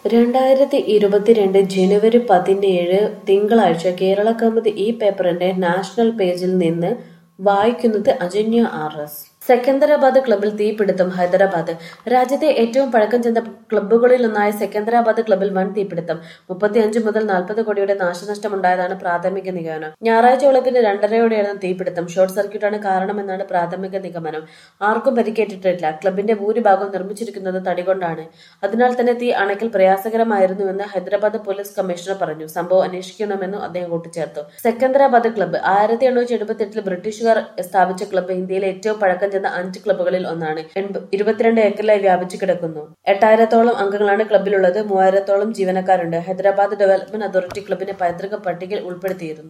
രണ്ടായിരത്തി ഇരുപത്തിരണ്ട് ജനുവരി പതിനേഴ് തിങ്കളാഴ്ച കേരള കൗമുദി ഈ പേപ്പറിന്റെ നാഷണൽ പേജിൽ നിന്ന് വായിക്കുന്നത് അജന്യ ആർ എസ് സെക്കന്ദരാബാദ് ക്ലബിൽ തീപിടുത്തം ഹൈദരാബാദ് രാജ്യത്തെ ഏറ്റവും പഴക്കം ചെന്ന ക്ലബ്ബുകളിലൊന്നായ സെക്കന്ദരാബാദ് ക്ലബിൽ വൻ തീപിടുത്തം മുപ്പത്തിയഞ്ച് മുതൽ നാൽപ്പത് കോടിയുടെ നാശനഷ്ടമുണ്ടായതാണ് പ്രാഥമിക നിഗമനം ഞായറാഴ്ച വെളുപ്പിന് രണ്ടരയോടെയായിരുന്നു തീപിടുത്തം ഷോർട്ട് സർക്യൂട്ടാണ് കാരണമെന്നാണ് പ്രാഥമിക നിഗമനം ആർക്കും പരിക്കേറ്റിട്ടില്ല ക്ലബിന്റെ ഭൂരിഭാഗം നിർമ്മിച്ചിരിക്കുന്നത് തടികൊണ്ടാണ് അതിനാൽ തന്നെ തീ അണയ്ക്കൽ പ്രയാസകരമായിരുന്നുവെന്ന് ഹൈദരാബാദ് പോലീസ് കമ്മീഷണർ പറഞ്ഞു സംഭവം അന്വേഷിക്കണമെന്നും അദ്ദേഹം കൂട്ടിച്ചേർത്തു സെക്കന്ദരാബാദ് ക്ലബ്ബ് ആയിരത്തി എണ്ണൂറ്റി എഴുപത്തി എട്ടിൽ ബ്രിട്ടീഷുകാർ സ്ഥാപിച്ച ക്ലബ്ബ് ഇന്ത്യയിലെ ഏറ്റവും പഴക്കം ചെന്ന അഞ്ച് ക്ലബ്ബുകളിൽ ഒന്നാണ് എൺപ- ഇരുപത്തിരണ്ട് ഏക്കറിലായി വ്യാപിച്ചു കിടക്കുന്നു എട്ടായിരത്തോളം അംഗങ്ങളാണ് ക്ലബ്ബിലുള്ളത് മൂവായിരത്തോളം ജീവനക്കാരുണ്ട് ഹൈദരാബാദ് ഡെവലപ്മെന്റ് അതോറിറ്റി ക്ലബിനെ പൈതൃക പട്ടികയിൽ ഉൾപ്പെടുത്തിയിരുന്നു